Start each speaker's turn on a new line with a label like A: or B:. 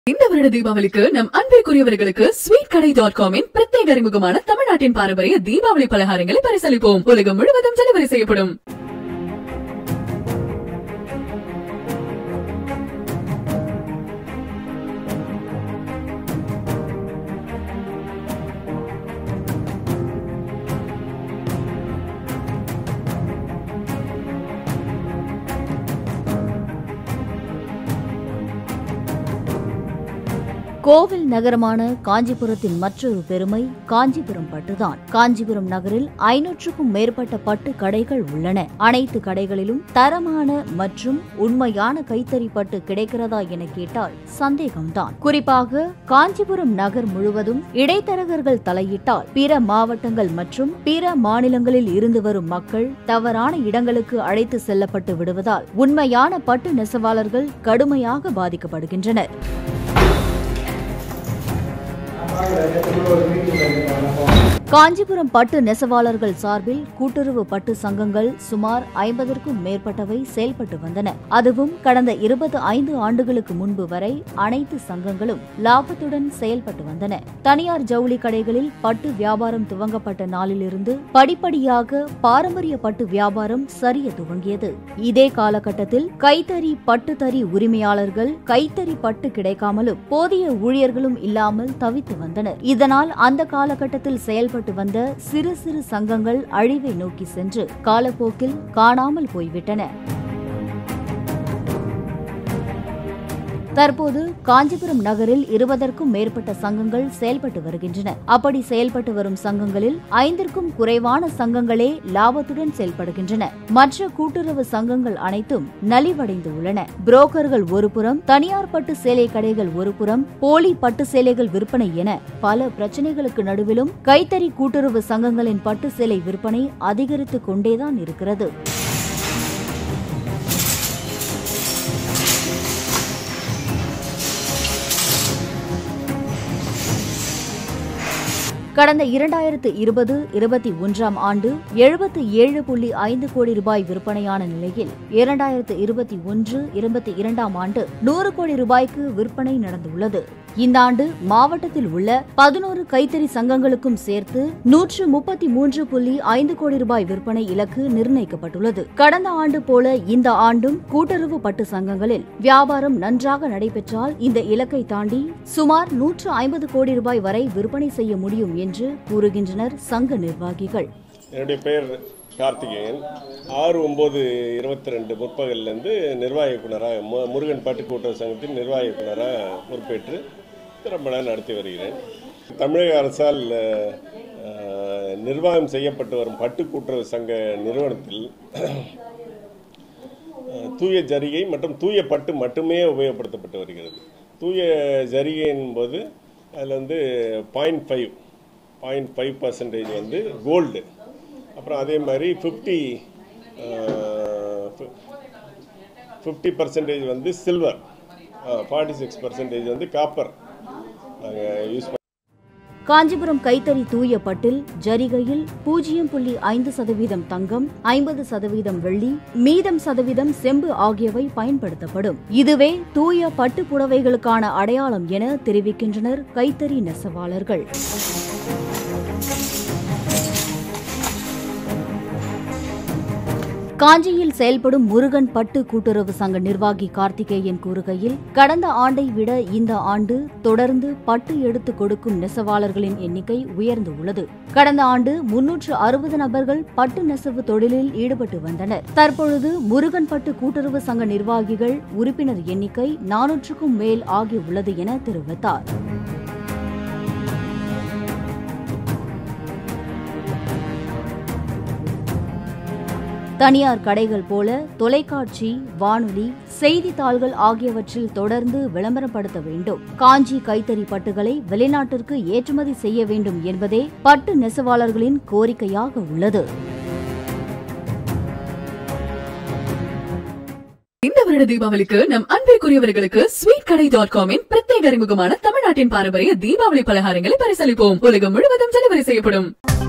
A: இந்த வருட தீபாவளிக்கு நம் அன்பிற்குரியவர்களுக்கு ஸ்வீட் கடை டாட் காமின் பிரத்யேக அறிமுகமான தமிழ்நாட்டின் பாரம்பரிய தீபாவளி பலகாரங்களை பரிசளிப்போம் உலகம் முழுவதும் டெலிவரி செய்யப்படும்
B: கோவில் நகரமான காஞ்சிபுரத்தின் மற்றொரு பெருமை காஞ்சிபுரம் பட்டுதான் காஞ்சிபுரம் நகரில் ஐநூற்றுக்கும் மேற்பட்ட பட்டு கடைகள் உள்ளன அனைத்து கடைகளிலும் தரமான மற்றும் உண்மையான கைத்தறி பட்டு கிடைக்கிறதா என கேட்டால் சந்தேகம்தான் குறிப்பாக காஞ்சிபுரம் நகர் முழுவதும் இடைத்தரகர்கள் தலையிட்டால் பிற மாவட்டங்கள் மற்றும் பிற மாநிலங்களில் இருந்து வரும் மக்கள் தவறான இடங்களுக்கு அழைத்து செல்லப்பட்டு விடுவதால் உண்மையான பட்டு நெசவாளர்கள் கடுமையாக பாதிக்கப்படுகின்றனர் காஞ்சிபுரம் பட்டு நெசவாளர்கள் சார்பில் கூட்டுறவு பட்டு சங்கங்கள் சுமார் ஐம்பதற்கும் மேற்பட்டவை செயல்பட்டு வந்தன அதுவும் கடந்த இருபது ஐந்து ஆண்டுகளுக்கு முன்பு வரை அனைத்து சங்கங்களும் லாபத்துடன் செயல்பட்டு வந்தன தனியார் ஜவுளி கடைகளில் பட்டு வியாபாரம் துவங்கப்பட்ட நாளிலிருந்து படிப்படியாக பாரம்பரிய பட்டு வியாபாரம் சரிய துவங்கியது இதே காலகட்டத்தில் கைத்தறி பட்டுத்தறி உரிமையாளர்கள் கைத்தறி பட்டு கிடைக்காமலும் போதிய ஊழியர்களும் இல்லாமல் தவித்து வந்தனர் இதனால் அந்த காலகட்டத்தில் செயல்பட்டு வந்த சிறு சிறு சங்கங்கள் அழிவை நோக்கி சென்று காலப்போக்கில் காணாமல் போய்விட்டன தற்போது காஞ்சிபுரம் நகரில் இருபதற்கும் மேற்பட்ட சங்கங்கள் செயல்பட்டு வருகின்றன அப்படி செயல்பட்டு வரும் சங்கங்களில் ஐந்திற்கும் குறைவான சங்கங்களே லாபத்துடன் செயல்படுகின்றன மற்ற கூட்டுறவு சங்கங்கள் அனைத்தும் நலிவடைந்து உள்ளன புரோக்கர்கள் ஒருபுறம் தனியார் பட்டு சேலை கடைகள் ஒருபுறம் போலி பட்டு சேலைகள் விற்பனை என பல பிரச்சனைகளுக்கு நடுவிலும் கைத்தறி கூட்டுறவு சங்கங்களின் பட்டு சேலை விற்பனை அதிகரித்துக் கொண்டேதான் இருக்கிறது கடந்த இரண்டாயிரத்து இருபது இருபத்தி ஒன்றாம் ஆண்டு எழுபத்தி ஏழு புள்ளி ஐந்து கோடி ரூபாய் விற்பனையான நிலையில் இரண்டாயிரத்து இருபத்தி ஒன்று இருபத்தி இரண்டாம் ஆண்டு நூறு கோடி ரூபாய்க்கு விற்பனை நடந்துள்ளது இந்த ஆண்டு மாவட்டத்தில் உள்ள பதினோரு கைத்தறி சங்கங்களுக்கும் சேர்த்து நூற்று முப்பத்தி மூன்று புள்ளி ஐந்து கோடி ரூபாய் விற்பனை இலக்கு நிர்ணயிக்கப்பட்டுள்ளது கடந்த ஆண்டு போல இந்த ஆண்டும் கூட்டுறவு பட்டு சங்கங்களில் வியாபாரம் நன்றாக நடைபெற்றால் இந்த இலக்கை தாண்டி சுமார் நூற்று ஐம்பது கோடி ரூபாய் வரை விற்பனை செய்ய முடியும் என்று கூறுகின்றனர் சங்க நிர்வாகிகள்
C: என்னுடைய பெயர் கார்த்திகேயன் ஆறு ஒம்பது இருபத்தி ரெண்டு முற்பகல்லேருந்து நிர்வாக இயக்குனராக மு முருகன் பாட்டு கூட்டுறவு சங்கத்தின் நிர்வாக இயக்குனராக பொறுப்பேற்று ரொம்ப நாள் நடத்தி வருகிறேன் தமிழக அரசால் அஹ், நிர்வாகம் செய்யப்பட்டு வரும் பட்டு கூட்டுறவு சங்க நிறுவனத்தில் அஹ், தூய ஜரிகை மற்றும் தூய பட்டு மட்டுமே உபயோகப்படுத்தப்பட்டு வருகிறது தூய ஜரிகையின் போது அதில் வந்து point five point five percentage வந்து கோல்டு அப்புறம் அதே மாதிரி ஃபிஃப்டி ஃபிஃப்டி பர்சன்டேஜ் வந்து சில்வர் ஃபார்ட்டி சிக்ஸ் பர்சன்டேஜ் வந்து காப்பர் நாங்கள் யூஸ்
B: காஞ்சிபுரம் கைத்தறி தூய பட்டில் ஜரிகையில் பூஜ்ஜியம் புள்ளி ஐந்து சதவீதம் தங்கம் ஐம்பது சதவீதம் வெள்ளி மீதம் சதவீதம் செம்பு ஆகியவை பயன்படுத்தப்படும் இதுவே தூய பட்டு புடவைகளுக்கான அடையாளம் என தெரிவிக்கின்றனர் கைத்தறி நெசவாளர்கள் காஞ்சியில் செயல்படும் முருகன் பட்டு கூட்டுறவு சங்க நிர்வாகி கார்த்திகேயன் கூறுகையில் கடந்த ஆண்டை விட இந்த ஆண்டு தொடர்ந்து பட்டு எடுத்து கொடுக்கும் நெசவாளர்களின் எண்ணிக்கை உயர்ந்து உள்ளது கடந்த ஆண்டு முன்னூற்று அறுபது நபர்கள் பட்டு நெசவு தொழிலில் ஈடுபட்டு வந்தனர் தற்பொழுது முருகன் பட்டு கூட்டுறவு சங்க நிர்வாகிகள் உறுப்பினர் எண்ணிக்கை நானூற்றுக்கும் மேல் ஆகியுள்ளது என தெரிவித்தார் தனியார் கடைகள் போல தொலைக்காட்சி வானொலி செய்தித்தாள்கள் ஆகியவற்றில் தொடர்ந்து விளம்பரப்படுத்த வேண்டும் காஞ்சி கைத்தறி பட்டுகளை வெளிநாட்டிற்கு ஏற்றுமதி செய்ய வேண்டும் என்பதே பட்டு நெசவாளர்களின் கோரிக்கையாக உள்ளது
A: இந்த வருட தீபாவளிக்கு நம் அன்பிற்குரியவர்களுக்கு ஸ்வீட் கடை டாட் காமின் பிரத்யேக அறிமுகமான தமிழ்நாட்டின் பாரம்பரிய தீபாவளி பலகாரங்களை பரிசளிப்போம் உலகம் முழுவதும் டெலிவரி செய்யப்படும்